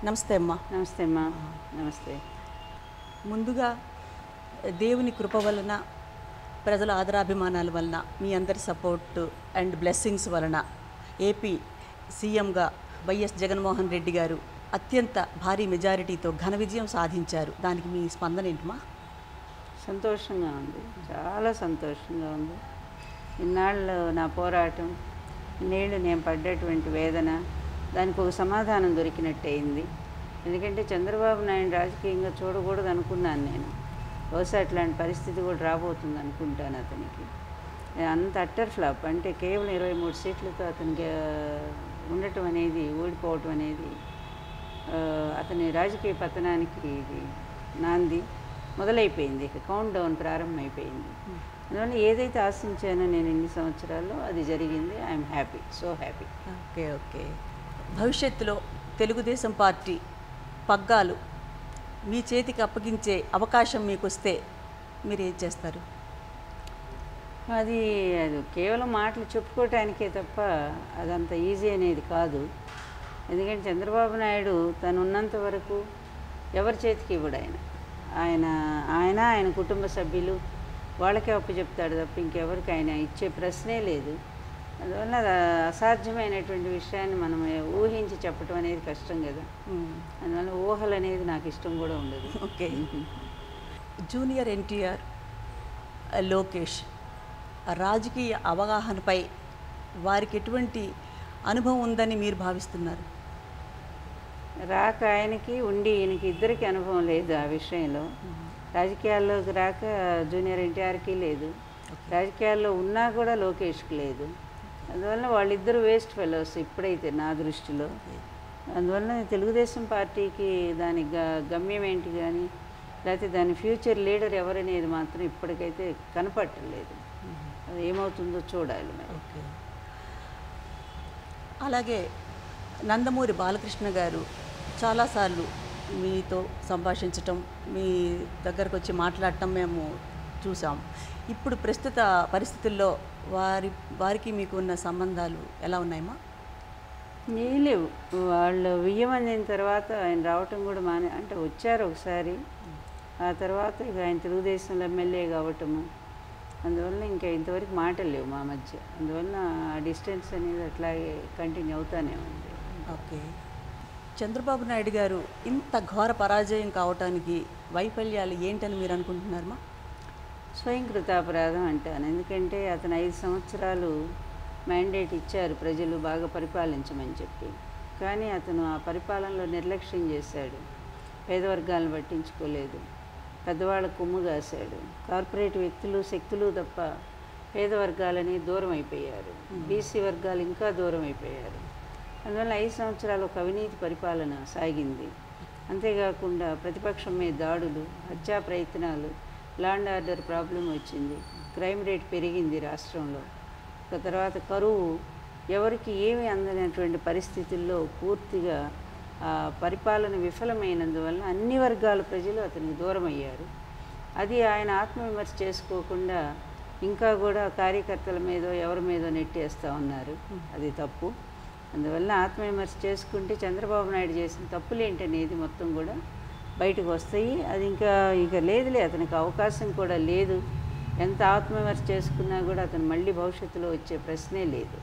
నమస్తే అమ్మా నమస్తే అమ్మా నమస్తే ముందుగా దేవుని కృప వలన ప్రజల ఆదరాభిమానాల వలన మీ అందరి సపోర్ట్ అండ్ బ్లెస్సింగ్స్ వలన ఏపీ సీఎంగా వైఎస్ జగన్మోహన్ రెడ్డి గారు అత్యంత భారీ మెజారిటీతో ఘన విజయం సాధించారు దానికి మీ స్పందన ఏంటమ్మా సంతోషంగా ఉంది చాలా సంతోషంగా ఉంది ఇన్నాళ్ళు నా పోరాటం ఇన్నేళ్ళు నేను పడ్డటువంటి వేదన దానికి ఒక సమాధానం దొరికినట్టు అయింది ఎందుకంటే చంద్రబాబు నాయుడు రాజకీయంగా చూడకూడదు అనుకున్నాను నేను బహుశా అట్లాంటి పరిస్థితి కూడా రాబోతుంది అనుకుంటాను అతనికి అంత అట్టర్ ఫ్లాప్ అంటే కేవలం ఇరవై మూడు సీట్లతో అతనికి ఆ, ఉండటం అనేది ఓడిపోవటం అనేది ఆ, అతని రాజకీయ పతనానికి ఇది నాంది మొదలైపోయింది ఇక కౌంట్ డౌన్ ప్రారంభమైపోయింది అందువల్ల ఏదైతే ఆశించానో నేను ఇన్ని సంవత్సరాల్లో అది జరిగింది I'm happy so happy okay okay భవిష్యత్తులో తెలుగుదేశం పార్టీ పగ్గాలు మీ చేతికి అప్పగించే అవకాశం మీకు వస్తే మీరు ఏం చేస్తారు అది అది కేవలం మాటలు చెప్పుకోవటానికే తప్ప అదంత ఈజీ అనేది కాదు ఎందుకంటే చంద్రబాబు నాయుడు తను ఉన్నంత వరకు ఎవరి చేతికి ఇవ్వడు ఆయన ఆయన ఆయన ఆయన కుటుంబ సభ్యులు వాళ్ళకే అప్పు చెప్తాడు తప్ప ఇంకెవరికి ఆయన ఇచ్చే ప్రశ్నే లేదు అందువల్ల అది అసాధ్యమైనటువంటి విషయాన్ని మనం ఊహించి చెప్పడం అనేది కష్టం కదా అందువల్ల ఊహలు అనేది నాకు ఇష్టం కూడా ఉండదు ఓకే జూనియర్ ఎన్టీఆర్ లోకేష్ రాజకీయ అవగాహనపై వారికి ఎటువంటి అనుభవం ఉందని మీరు భావిస్తున్నారు రాక ఆయనకి ఉండి ఈయనకి ఇద్దరికి అనుభవం లేదు ఆ విషయంలో రాజకీయాల్లోకి రాక జూనియర్ ఎన్టీఆర్కి లేదు రాజకీయాల్లో ఉన్నా కూడా లోకేష్కి లేదు అందువల్ల వాళ్ళిద్దరు వేస్ట్ ఫెలోస్ ఇప్పుడైతే నా దృష్టిలో అందువల్ల తెలుగుదేశం పార్టీకి దాని గ గమ్యం ఏంటి కానీ లేకపోతే దాని ఫ్యూచర్ లీడర్ ఎవరనేది మాత్రం ఇప్పటికైతే కనపట్టలేదు అది ఏమవుతుందో చూడాలి మరి ఓకే అలాగే నందమూరి బాలకృష్ణ గారు చాలాసార్లు మీతో సంభాషించటం మీ దగ్గరకు వచ్చి మాట్లాడటం మేము చూసాం ఇప్పుడు ప్రస్తుత పరిస్థితుల్లో వారి వారికి మీకు ఉన్న సంబంధాలు ఎలా ఉన్నాయమ్మా ఏం లేవు వాళ్ళు బియ్యం అందిన తర్వాత ఆయన రావటం కూడా మానే అంటే వచ్చారు ఒకసారి ఆ తర్వాత ఇక ఆయన తెలుగుదేశంలో ఎమ్మెల్యే కావటము అందువల్ల ఇంకా ఇంతవరకు మాటలు లేవు మా మధ్య అందువల్ల ఆ డిస్టెన్స్ అనేది అట్లాగే కంటిన్యూ అవుతానే ఉంది ఓకే చంద్రబాబు నాయుడు గారు ఇంత ఘోర పరాజయం కావటానికి వైఫల్యాలు ఏంటని మీరు అనుకుంటున్నారమ్మా స్వయం కృతాపరాధం అంటాను ఎందుకంటే అతను ఐదు సంవత్సరాలు మ్యాండేట్ ఇచ్చారు ప్రజలు బాగా పరిపాలించమని చెప్పి కానీ అతను ఆ పరిపాలనలో నిర్లక్ష్యం చేశాడు పేదవర్గాలను పట్టించుకోలేదు పెద్దవాళ్ళ కొమ్ము కాశాడు కార్పొరేట్ వ్యక్తులు శక్తులు తప్ప పేద వర్గాలని దూరం అయిపోయారు బీసీ వర్గాలు ఇంకా దూరం అయిపోయారు అందువల్ల ఐదు సంవత్సరాలు ఒక అవినీతి పరిపాలన సాగింది అంతేకాకుండా ప్రతిపక్షం మీద దాడులు హత్యా ప్రయత్నాలు లాండ్ ఆర్డర్ ప్రాబ్లం వచ్చింది క్రైమ్ రేట్ పెరిగింది రాష్ట్రంలో ఒక తర్వాత కరువు ఎవరికి ఏమీ అందనటువంటి పరిస్థితుల్లో పూర్తిగా ఆ పరిపాలన విఫలమైనందువల్ల అన్ని వర్గాల ప్రజలు అతనికి దూరం అయ్యారు అది ఆయన ఆత్మవిమర్శ చేసుకోకుండా ఇంకా కూడా కార్యకర్తల మీదో ఎవరి మీదో నెట్టేస్తూ ఉన్నారు అది తప్పు అందువల్ల ఆత్మవిమర్శ చేసుకుంటే చంద్రబాబు నాయుడు చేసిన తప్పులు ఏంటనేది మొత్తం కూడా బయటకు వస్తాయి అది ఇంకా ఇక లేదులే అతనికి అవకాశం కూడా లేదు ఎంత ఆత్మవిమర్శ చేసుకున్నా కూడా అతను మళ్ళీ భవిష్యత్తులో వచ్చే ప్రశ్నే లేదు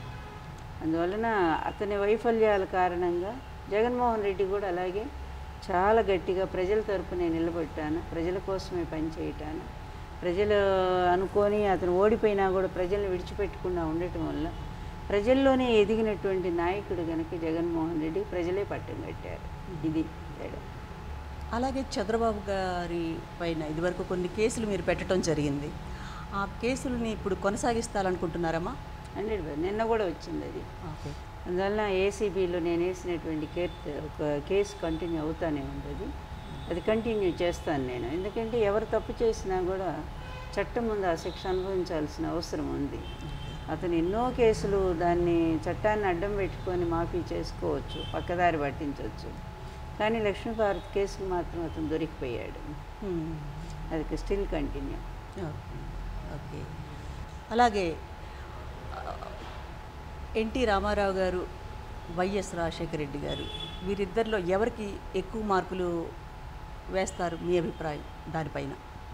అందువలన అతని వైఫల్యాల కారణంగా జగన్మోహన్ రెడ్డి కూడా అలాగే చాలా గట్టిగా ప్రజల తరపునే నిలబెట్టాను ప్రజల కోసమే పనిచేయటాను ప్రజలు అనుకొని అతను ఓడిపోయినా కూడా ప్రజల్ని విడిచిపెట్టకుండా ఉండటం వల్ల ప్రజల్లోనే ఎదిగినటువంటి నాయకుడు కనుక జగన్మోహన్ రెడ్డి ప్రజలే పట్టం కట్టారు ఇది తేడా అలాగే చంద్రబాబు గారి పైన ఇదివరకు కొన్ని కేసులు మీరు పెట్టడం జరిగింది ఆ కేసులని ఇప్పుడు కొనసాగిస్తారనుకుంటున్నారమ్మా హండ్రెడ్ నిన్న కూడా వచ్చింది అది ఓకే అందువల్ల ఏసీబీలో నేను వేసినటువంటి కేర్ ఒక కేసు కంటిన్యూ అవుతానే ఉంటుంది అది కంటిన్యూ చేస్తాను నేను ఎందుకంటే ఎవరు తప్పు చేసినా కూడా చట్టం ముందు ఆ శిక్ష అనుభవించాల్సిన అవసరం ఉంది అతను ఎన్నో కేసులు దాన్ని చట్టాన్ని అడ్డం పెట్టుకొని మాఫీ చేసుకోవచ్చు పక్కదారి పట్టించవచ్చు కానీ లక్ష్మీభారత్ కేసుకు మాత్రం అతను దొరికిపోయాడు అది స్టిల్ కంటిన్యూ ఓకే ఓకే అలాగే ఎన్టీ రామారావు గారు వైఎస్ రాజశేఖర రెడ్డి గారు వీరిద్దరిలో ఎవరికి ఎక్కువ మార్కులు వేస్తారు మీ అభిప్రాయం దానిపైన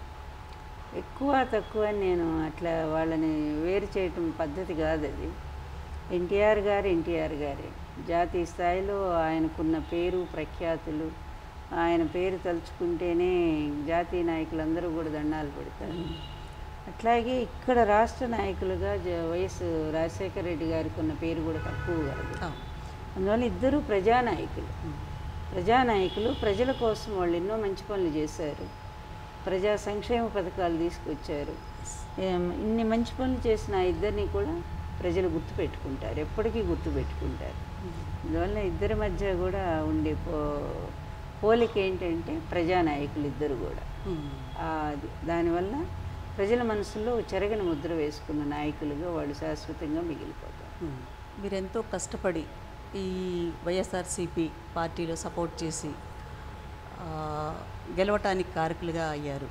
ఎక్కువ తక్కువ అని నేను అట్లా వాళ్ళని వేరు చేయటం పద్ధతి కాదు అది ఎన్టీఆర్ గారు ఎన్టీఆర్ గారే జాతీయ స్థాయిలో ఆయనకున్న పేరు ప్రఖ్యాతులు ఆయన పేరు తలుచుకుంటేనే జాతీయ నాయకులందరూ కూడా దండాలు పెడతారు అట్లాగే ఇక్కడ రాష్ట్ర నాయకులుగా జ- వైఎస్ రాజశేఖర రెడ్డి గారికి ఉన్న పేరు కూడా తక్కువ కాదు అందువల్ల ఇద్దరు ప్రజానాయకులు ప్రజానాయకులు ప్రజల కోసం వాళ్ళు ఎన్నో మంచి పనులు చేశారు ప్రజా సంక్షేమ పథకాలు తీసుకొచ్చారు ఏం, ఇన్ని మంచి పనులు చేసిన ఆ ఇద్దరిని కూడా ప్రజలు గుర్తుపెట్టుకుంటారు ఎప్పటికీ గుర్తుపెట్టుకుంటారు అందువల్ల ఇద్దరి మధ్య కూడా ఉండే పో పోలిక ఏంటంటే ప్రజానాయకులు ఇద్దరు కూడా ఆ అది దానివల్ల ప్రజల మనసులో చెరగని ముద్ర వేసుకున్న నాయకులుగా వాళ్ళు శాశ్వతంగా మిగిలిపోతారు మీరెంతో కష్టపడి ఈ వైఎస్ఆర్సిపి పార్టీలో సపోర్ట్ చేసి ఆ, గెలవటానికి కారకులుగా అయ్యారు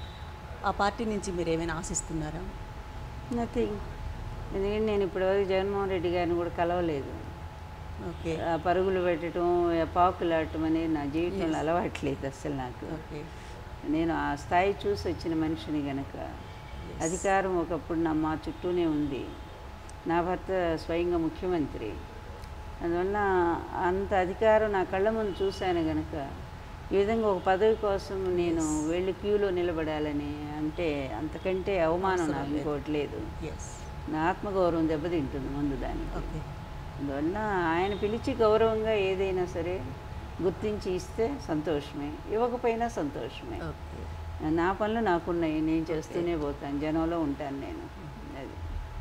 ఆ పార్టీ నుంచి మీరు ఏమైనా ఆశిస్తున్నారా నథింగ్ ఎందుకంటే నేను ఇప్పటివరకు జగన్మోహన్ రెడ్డి గారిని కూడా కలవలేదు ఓకే ఆ పరుగులు పెట్టడం ఆ పాకులాడటం అనేది నా జీవితంలో అలవాట్లేదు అసలు నాకు ఓకే నేను ఆ స్థాయి చూసి వచ్చిన మనిషిని గనక అధికారం ఒకప్పుడు నా మా చుట్టూనే ఉంది నా భర్త స్వయంగా ముఖ్యమంత్రి అందువల్ల అంత అధికారం నా కళ్ళ ముందు చూశాను గనక ఈ విధంగా ఒక పదవి కోసం నేను వెళ్ళి క్యూలో నిలబడాలని అంటే అంతకంటే అవమానం నాకు ఇంకోటి లేదు ఎస్ నా ఆత్మగౌరవం దెబ్బతింటుంది ముందు దానికి ఓకే అందువల్ల ఆయన పిలిచి గౌరవంగా ఏదైనా సరే గుర్తించి ఇస్తే సంతోషమే ఇవ్వకపోయినా సంతోషమే ఓకే నా పనులు నాకున్నాయి నేను చేస్తూనే పోతాను జనంలో ఉంటాను నేను అది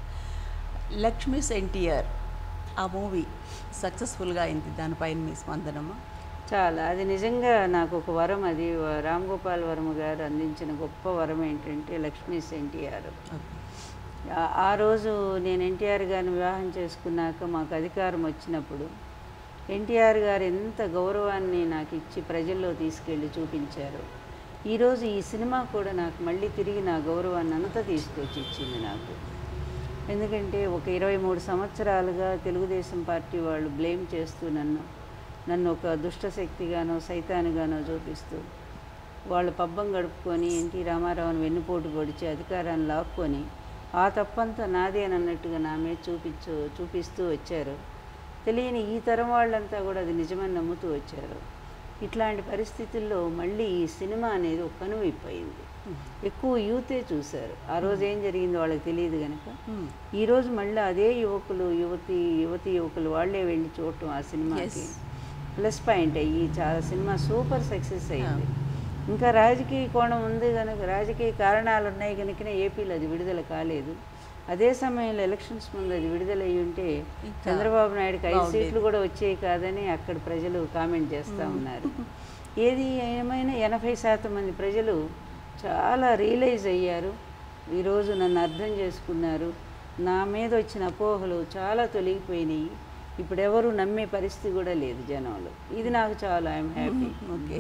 లక్ష్మీస్ ఎన్టీఆర్ ఆ మూవీ సక్సెస్ఫుల్గా అయింది దానిపైన మీ స్పందనమా చాలా అది నిజంగా నాకు ఒక వరం అది వ- రామ్ గోపాల్ వర్మ గారు అందించిన గొప్ప వరం ఏంటంటే లక్ష్మీస్ ఎన్టీఆర్ ఓకే ఆ- ఆ రోజు నేను ఎన్టీఆర్ గారిని వివాహం చేసుకున్నాక మాకు అధికారం వచ్చినప్పుడు ఎన్టీఆర్ గారు ఎంత గౌరవాన్ని నాకు ఇచ్చి ప్రజల్లో తీసుకెళ్ళి చూపించారు ఈరోజు ఈ సినిమా కూడా నాకు మళ్ళీ తిరిగి నా గౌరవాన్ని అంతా తీసుకొచ్చి ఇచ్చింది నాకు ఎందుకంటే ఒక ఇరవై మూడు సంవత్సరాలుగా తెలుగుదేశం పార్టీ వాళ్ళు బ్లేమ్ చేస్తూ నన్ను నన్ను ఒక దుష్ట శక్తిగానో సైతానుగానో చూపిస్తూ వాళ్ళు పబ్బం గడుపుకొని ఎన్టీ రామారావుని వెన్నుపోటు పొడిచి అధికారాన్ని లాక్కొని ఆ తప్పంతా నాదే అని అన్నట్టుగా నా మీద చూపించు చూపిస్తూ వచ్చారు తెలియని ఈ తరం వాళ్ళంతా కూడా అది నిజమని నమ్ముతూ వచ్చారు ఇట్లాంటి పరిస్థితుల్లో మళ్ళీ ఈ సినిమా అనేది ఒక కనువిప్పయింది ఎక్కువ యూతే చూశారు ఆ రోజు ఏం జరిగిందో వాళ్ళకి తెలియదు కనుక Hmm. ఈరోజు మళ్ళీ అదే యువకులు యువతి యువతి యువకులు వాళ్ళే వెళ్ళి చూడటం ఆ సినిమాకి Yes. ప్లస్ పాయింట్ అయ్యి చాలా సినిమా సూపర్ సక్సెస్ అయింది ఇంకా రాజకీయ కోణం ఉంది కనుక రాజకీయ కారణాలు ఉన్నాయి కనుకనే ఏపీలో అది విడుదల కాలేదు అదే సమయంలో ఎలక్షన్స్ ముందు అది విడుదల అయ్యి ఉంటే ఇంకా చంద్రబాబు నాయుడుకి ఐదు బాగుండేది. సీట్లు కూడా వచ్చాయి కాదని అక్కడ ప్రజలు కామెంట్ చేస్తూ ఉన్నారు ఏది ఏమైనా ఎనభై శాతం మంది ప్రజలు చాలా రియలైజ్ అయ్యారు ఈరోజు నన్ను అర్థం చేసుకున్నారు నా మీద వచ్చిన అపోహలు చాలా తొలగిపోయినాయి ఇప్పుడు ఎవరు నమ్మే పరిస్థితి కూడా లేదు జనంలో ఇది నాకు చాలా ఐఎమ్ హ్యాపీ ఓకే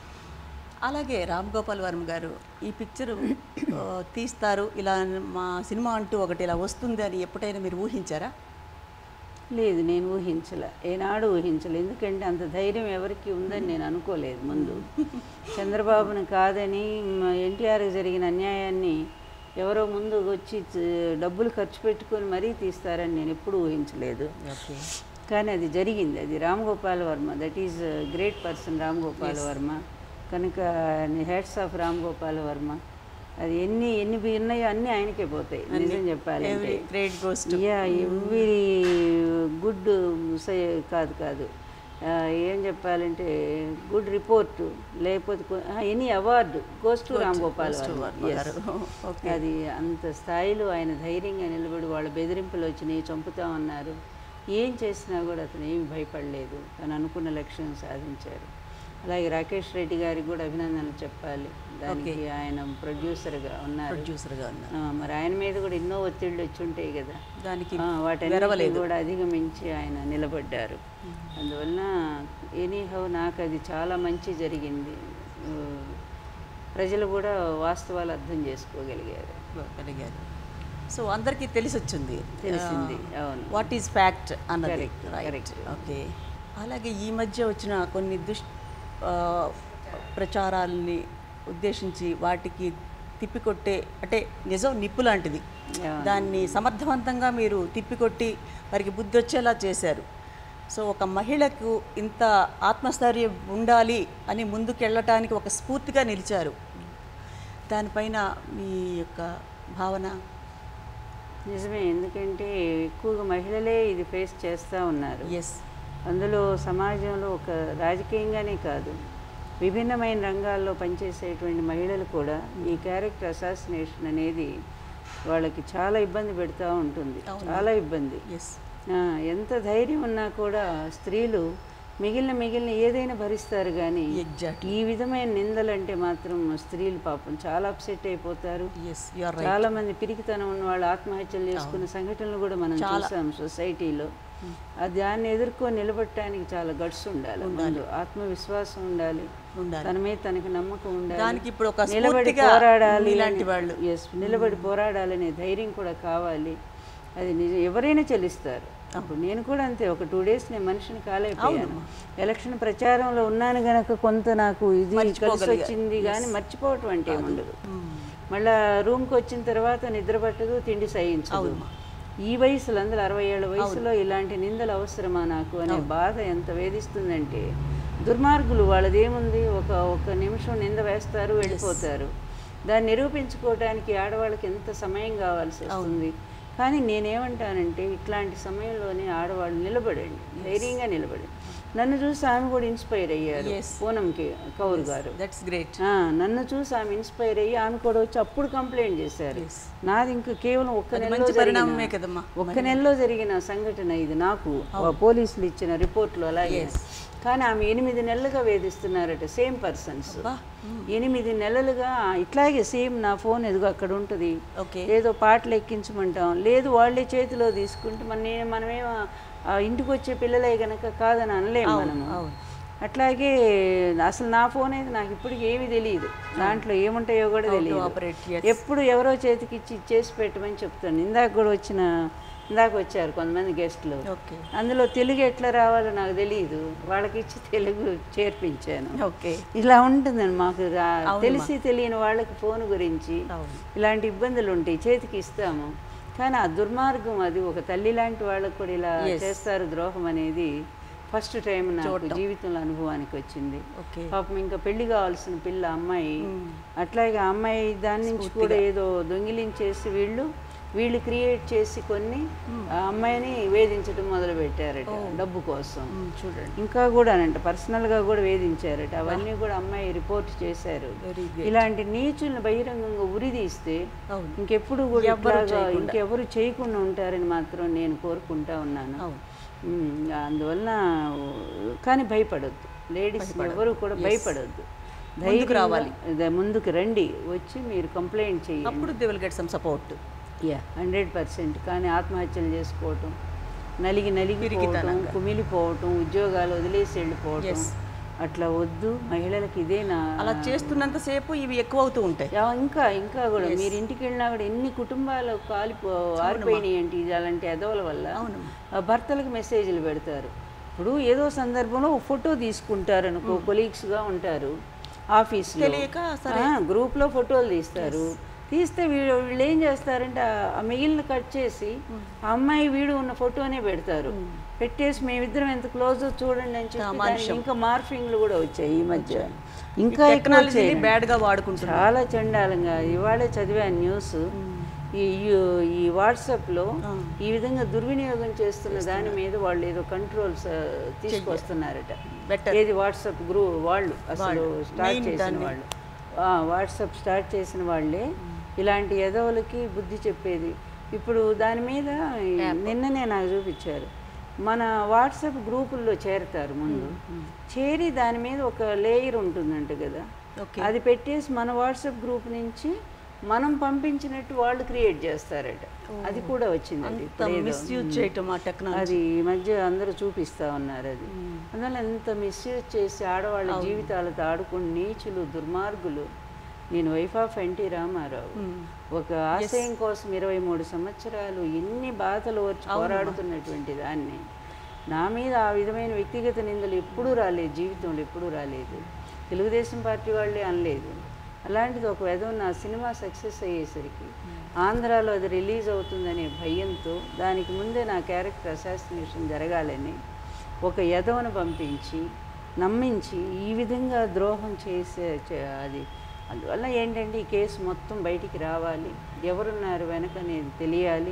అలాగే రామ్ గోపాల్ వర్మ గారు ఈ పిక్చరు ఆ, తీస్తారు ఇలా మా సినిమా అంటూ ఒకటి ఇలా వస్తుంది అని ఎప్పుడైనా మీరు ఊహించారా లేదు నేను ఊహించలే ఏనాడు ఊహించలే ఎందుకంటే అంత ధైర్యం ఎవరికి ఉందని నేను అనుకోలేదు ముందు చంద్రబాబుని కాదని ఎన్టీఆర్కి జరిగిన అన్యాయాన్ని ఎవరో ముందు వచ్చి చ- డబ్బులు ఖర్చు పెట్టుకొని మరీ తీస్తారని నేను ఎప్పుడూ ఊహించలేదు ఓకే కానీ అది జరిగింది అది Ram Gopal Varma that is great person Ram Gopal Varma కనుక హెడ్స్ ఆఫ్ రామ్ గోపాల్ వర్మ అది ఎన్ని ఎన్ని బి- ఉన్నాయో అన్నీ ఆయనకే పోతాయి నిజం చెప్పాలంటే every great ghost yeah every good కాదు కాదు ఆ, ఏం చెప్పాలంటే గుడ్ రిపోర్ట్ లేకపోతే any award goes to Ram Gopal goes to Varma. Varma Yes. Garu. Okay. అది అంత స్థాయిలో ఆయన ధైర్యంగా నిలబడి వాళ్ళ బెదిరింపులు వచ్చినాయి చంపుతామన్నారు ఏం చేసినా కూడా అతను ఏమి భయపడలేదు తను అనుకున్న లక్ష్యం సాధించారు అలాగే రాకేష్ రెడ్డి గారికి కూడా అభినందనలు చెప్పాలి దానికి ఆయన ప్రొడ్యూసర్గా ఉన్నారు ప్రొడ్యూసర్గా ఉన్నారు ఆ, మరి ఆయన మీద కూడా ఎన్నో ఒత్తిళ్ళు వచ్చి ఉంటాయి కదా దానికి ఆ, వాటన్నిటిని వెరవలేదు కూడా అధిగమించి ఆయన నిలబడ్డారు అందువలన ఎనీహౌ నాకు అది చాలా మంచి జరిగింది ఆ, ప్రజలు కూడా వాస్తవాలు అర్థం చేసుకోగలిగారు కలిగారు సో అందరికీ తెలిసి వచ్చింది తెలిసింది అవును వాట్ ఈజ్ ఫ్యాక్ట్ అన్నది Correct, రైట్ correct. ఓకే అలాగే ఈ మధ్య వచ్చిన కొన్ని దుష్ ఆ, ప్రచారాలని ఉద్దేశించి వాటికి తిప్పికొట్టే అంటే నిజం నిప్పు లాంటిది యా. దాన్ని సమర్థవంతంగా మీరు తిప్పికొట్టి వారికి బుద్ధి వచ్చేలా చేశారు సో ఒక మహిళకు ఇంత ఆత్మస్థైర్యం ఉండాలి అని ముందుకెళ్ళటానికి ఒక స్ఫూర్తిగా నిలిచారు దానిపైన మీ యొక్క భావన నిజమే ఎందుకంటే ఎక్కువగా మహిళలే ఇది ఫేస్ చేస్తూ ఉన్నారు ఎస్ అందులో సమాజంలో ఒక రాజకీయంగానే కాదు విభిన్నమైన రంగాల్లో పనిచేసేటువంటి మహిళలు కూడా ఈ క్యారెక్టర్ అసాసినేషన్ అనేది వాళ్ళకి చాలా ఇబ్బంది పెడతా ఉంటుంది అవును. చాలా ఇబ్బంది ఎస్ ఆ, ఎంత ధైర్యం ఉన్నా కూడా స్త్రీలు మిగిలిన మిగిలిన ఏదైనా భరిస్తారు కానీ ఎగ్జాక్ట్లీ ఈ విధమైన నిందలంటే మాత్రం స్త్రీలు పాపం చాలా అప్సెట్ అయిపోతారు ఎస్ యు ఆర్ రైట్ చాలా మంది పిరికితనం ఉన్న వాళ్ళు ఆత్మహత్యలు చేసుకున్న సంఘటనలు కూడా మనం చూసాం సొసైటీలో ఆ దాన్ని ఎదుర్కొని నిలబడటానికి చాలా గట్స్ ఉండాలి ముందు ఆత్మవిశ్వాసం ఉండాలి ఉండాలి తన మీద తనకి నమ్మకం ఉండాలి దానికి ఇప్పుడు ఒక నిలబడి స్ఫూర్తిగా పోరాడాలి ఇలాంటి అనే- వాళ్ళు yes, నిలబడి పోరాడాలనే ధైర్యం కూడా కావాలి అది నిజం ఎవరైనా చెల్లిస్తారు అప్పుడు నేను కూడా అంతే ఒక టూ డేస్ నేను మనిషిని కాలేకపోయాను ఎలక్షన్ ప్రచారంలో ఉన్నాను గనక కొంత నాకు ఇది కలిసి వచ్చింది కానీ మర్చిపోవటం అంటే ఏమి ఉండదు మళ్ళా రూమ్కి వచ్చిన తర్వాత నిద్ర పట్టదు తిండి సహించదు ఈ వయసులో అందులో అరవై ఏళ్ళ వయసులో ఇలాంటి నిందలు అవసరమా నాకు అనే బాధ ఎంత వేధిస్తుందంటే దుర్మార్గులు వాళ్ళది ఏముంది ఒక ఒక నిమిషం నింద వేస్తారు వెళ్ళిపోతారు దాన్ని నిరూపించుకోవడానికి ఆడవాళ్ళకి ఎంత సమయం కావాల్సి వస్తుంది కానీ నేనేమంటానంటే ఇట్లాంటి సమయంలోనే ఆడవాళ్ళు నిలబడండి ధైర్యంగా నిలబడండి నన్ను చూసి ఆమె కూడా ఇన్స్పైర్ అయ్యారు Yes. పూనంకి కౌర్ గారు దట్స్ గ్రేట్ ఆ, నన్ను చూసి ఆమె ఇన్స్పైర్ అయ్యి ఆమె కూడా వచ్చి అప్పుడు కంప్లైంట్ చేశారు Yes. నాది ఇంకా కేవలం ఒక్క అది నెలలో మంచి జరిగిన- పరిణామమే కదమ్మా. ఒక్క నెలలో జరిగిన సంఘటన ఇది నాకు ఆ పోలీసులు ఇచ్చిన రిపోర్ట్లు అలాగే కానీ ఆమె ఎనిమిది నెలలుగా వేధిస్తున్నారట సేమ్ పర్సన్స్ ఎనిమిది నెలలుగా ఇట్లాగే సేమ్ నా ఫోన్ ఎదుగు అక్కడ ఉంటుంది ఓకే ఏదో పాటలు ఎక్కించమంటాం లేదు వాళ్ళే చేతిలో తీసుకుంటే మన నేను మనమేమో ఆ ఇంటికి వచ్చే పిల్లలే గనక కాదని అనలేము మనము అవును. అట్లాగే అసలు నా ఫోన్ అయితే నాకు ఇప్పటికి ఏమీ తెలియదు దాంట్లో ఏముంటాయో కూడా తెలియదు operate, yes. ఎప్పుడు ఎవరో చేతికి ఇచ్చి ఇచ్చేసి పెట్టమని చెప్తాను ఇందాక కూడా వచ్చిన ఇందాక వచ్చారు కొంతమంది గెస్ట్లు ఓకే అందులో తెలుగు ఎట్లా రావాలో నాకు తెలియదు వాళ్ళకి ఇచ్చి తెలుగు చేర్పించాను ఓకే ఇలా ఉంటుందండి మాకు రా- తెలిసి తెలియని వాళ్ళకి ఫోన్ గురించి అవును ఇలాంటి ఇబ్బందులు ఉంటాయి చేతికి ఇస్తాము కానీ ఆ దుర్మార్గం అది ఒక తల్లి లాంటి వాళ్ళకు కూడా ఇలా చేస్తారు ద్రోహం అనేది ఫస్ట్ టైం నాకు జీవితంలో అనుభవానికి వచ్చింది ఓకే పాపం ఇంకా పెళ్లి కావాల్సిన పిల్ల అమ్మాయి అట్లాగే ఆ అమ్మాయి దాని నుంచి కూడా ఏదో దొంగిలించేసి వీళ్ళు వీళ్ళు క్రియేట్ చేసి కొన్ని ఆ అమ్మాయిని వేధించడం మొదలు పెట్టారట డబ్బు కోసం చూడండి ఇంకా కూడానంట పర్సనల్గా కూడా వేధించారట అవన్నీ కూడా అమ్మాయి రిపోర్ట్ చేశారు వెరీ ఇలాంటి నీచుల్ని బహిరంగంగా ఉరిదీస్తే అవును ఇంకెప్పుడు కూడా ఇట్లాగా ఇంకెవరు చేయకుండా ఉంటారని మాత్రం నేను కోరుకుంటా ఉన్నాను అవును ఉమ్, అందువలన కానీ భయపడొద్దు లేడీస్ ఎవరు కూడా భయపడొద్దు ధైర్యంగా రావాలి. ద- ముందుకు రండి వచ్చి మీరు కంప్లైంట్ చేయండి అప్పుడు they will get some support yeah hundred percent కానీ ఆత్మహత్యలు చేసుకోవటం నలిగి నలిగిపోవటం కుమిలిపోవటం ఉద్యోగాలు వదిలేసి వెళ్ళిపోవటం అట్లా వద్దు మహిళలకు ఇదే నా అలా చేస్తున్నంతసేపు ఇవి ఎక్కువ అవుతూ ఉంటాయి యా, ఇంకా ఇంకా కూడా మీరు ఇంటికి వెళ్ళినా కూడా ఎన్ని కుటుంబాలు కాలిపో ఆరిపోయినాయి ఏంటి ఇది అలాంటి ఎదవల వల్ల ఆ భర్తలకు మెసేజ్లు పెడతారు ఇప్పుడు ఏదో సందర్భంలో ఒక ఫోటో తీసుకుంటారు అనుకో కొలీగ్స్గా ఉంటారు ఆఫీస్లో తెలియక గ్రూప్లో ఫోటోలు తీస్తారు తీస్తే వీళ్ళు వీళ్ళు ఏం చేస్తారంటే ఆ- ఆ మిగిలిన కట్ చేసి ఆ అమ్మాయి వీడు ఉన్న ఫోటోనే పెడతారు పెట్టేసి మేమిద్దరం ఎంత క్లోజ్ చూడండి అని చెప్పి దానికి ఇంకా మార్ఫింగ్లు కూడా వచ్చాయి ఈ మధ్య ఇంకా ఎక్కువ టెక్నాలజీని వచ్చాయి. బ్యాడ్ గా వాడుకుంటున్నారు చాలా చండాలంగా ఇవాళే చదివాను న్యూస్ ఈ యు- ఈ వాట్సాప్లో ఈ విధంగా దుర్వినియోగం చేస్తున్న దాని మీద వాళ్ళు ఏదో కంట్రోల్స్ తీసుకొస్తున్నారట Better. ఏది వాట్సాప్ గ్రూ వాళ్ళు అసలు స్టార్ట్ చేసిన వాళ్ళు ఆ, వాట్సాప్ స్టార్ట్ చేసిన వాళ్ళే ఇలాంటి ఎదవులకి బుద్ధి చెప్పేది ఇప్పుడు దాని మీద ఈ నిన్ననే నాకు చూపించారు మన వాట్సాప్ గ్రూపుల్లో చేరతారు ముందు చేరి దాని మీద ఒక లేయర్ ఉంటుందంట కదా ఓకే అది పెట్టేసి మన వాట్సాప్ గ్రూప్ నుంచి మనం పంపించినట్టు వాళ్ళు క్రియేట్ చేస్తారట అది కూడా వచ్చిందండి ఇప్పుడు ఏదో. మిస్యూజ్ చేయటం ఆ టెక్నాలజీ అది ఈ మధ్య అందరూ చూపిస్తా ఉన్నారు అది అందువల్ల ఎంత మిస్యూజ్ చేసి ఆడవాళ్ళ జీవితాలతో ఆడుకుని నీచులు దుర్మార్గులు నేను వైఫ్ ఆఫ్ ఎన్టీ రామారావు ఒక ఆశయం కోసం ఇరవై మూడు సంవత్సరాలు ఎన్ని బాధలు వచ్చి పోరాడుతున్నటువంటి దాన్ని నా మీద ఆ విధమైన వ్యక్తిగత నిందలు ఎప్పుడూ రాలేదు జీవితంలో ఎప్పుడూ రాలేదు తెలుగుదేశం పార్టీ వాళ్ళే అనలేదు అలాంటిది ఒక విధం నా సినిమా సక్సెస్ అయ్యేసరికి ఆంధ్రాలో అది రిలీజ్ అవుతుందనే భయంతో దానికి ముందే నా క్యారెక్టర్ అసాసినేషన్ జరగాలని ఒక యదవను పంపించి నమ్మించి ఈ విధంగా ద్రోహం చేసే చే- అది అందువల్ల ఏంటంటే ఈ కేసు మొత్తం బయటికి రావాలి ఎవరున్నారు వెనక అనేది తెలియాలి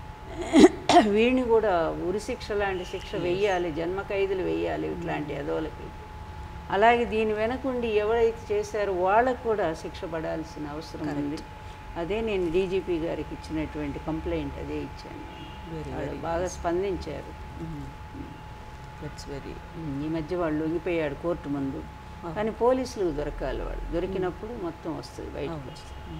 వీడిని కూడా ఉరిశిక్ష లాంటి శిక్ష వెయ్యాలి జన్మ ఖైదులు వెయ్యాలి ఇట్లాంటి ఎదవలకి అలాగే దీని వెనకుండి ఎవరైతే చేశారో వాళ్ళకు కూడా శిక్ష పడాల్సిన అవసరం ఉంది అదే నేను డీజీపీ గారికి ఇచ్చినటువంటి కంప్లైంట్ అదే ఇచ్చాను నేను. Very, వాళ్ళు very బాగా స్పందించారు దట్స్ వెరీ ఉమ్, ఈ మధ్య వాళ్ళు లొంగిపోయాడు కోర్టు ముందు కానీ పోలీసులకు దొరకాలి వాళ్ళు దొరికినప్పుడు మొత్తం వస్తుంది బయటకు వస్తుంది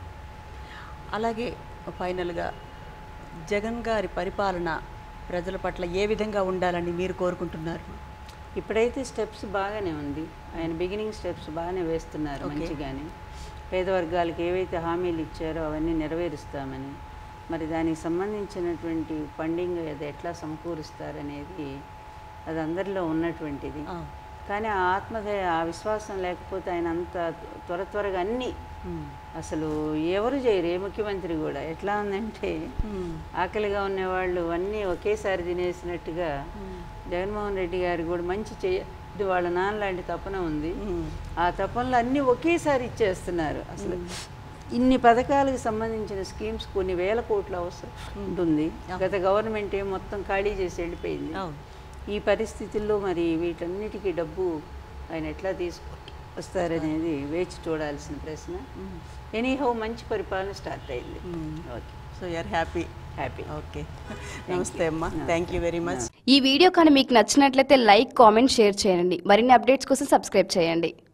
అలాగే ఫైనల్గా జగన్ గారి పరిపాలన ప్రజల పట్ల ఏ విధంగా ఉండాలని మీరు కోరుకుంటున్నారు ఇప్పుడైతే స్టెప్స్ బాగానే ఉంది ఆయన బిగినింగ్ స్టెప్స్ బాగానే వేస్తున్నారు Okay. మంచిగానే పేద వర్గాలకు ఏవైతే హామీలు ఇచ్చారో అవన్నీ నెరవేరుస్తామని మరి దానికి సంబంధించినటువంటి ఫండింగ్ అది ఎట్లా సమకూరుస్తారనేది అది అందరిలో ఉన్నటువంటిది ఆ. కానీ ఆ ఆత్మధైర్య ఆ విశ్వాసం లేకపోతే ఆయన అంత త్వర త్వరగా అన్నీ అసలు ఎవరు చేయరు ఏ ముఖ్యమంత్రి కూడా ఎట్లా ఉందంటే ఆకలిగా ఉన్నవాళ్ళు అన్నీ ఒకేసారి తినేసినట్టుగా జగన్మోహన్ రెడ్డి గారు కూడా మంచి చేయ వాళ్ళ నాన్న లాంటి తపన ఉంది ఆ తపనలు అన్నీ ఒకేసారి ఇచ్చేస్తున్నారు అసలు ఇన్ని పథకాలకు సంబంధించిన స్కీమ్స్ కొన్ని వేల కోట్ల అవసరం ఉంటుంది గత గవర్నమెంట్ ఏం మొత్తం ఖాళీ చేసి వెళ్ళిపోయింది అవును ఈ పరిస్థితుల్లో మరి వీటన్నిటికీ డబ్బు ఆయన ఎట్లా తీసుకు వస్తారనేది వేచి చూడాల్సిన ప్రశ్న ఎనీహౌ మంచి పరిపాలన స్టార్ట్ అయింది okay so you're happy happy okay నమస్తే అమ్మా థ్యాంక్ యూ వెరీ మచ్ ఈ వీడియో కానీ మీకు నచ్చినట్లయితే లైక్ కామెంట్ షేర్ చేయండి మరిన్ని అప్డేట్స్ కోసం సబ్స్క్రైబ్ చేయండి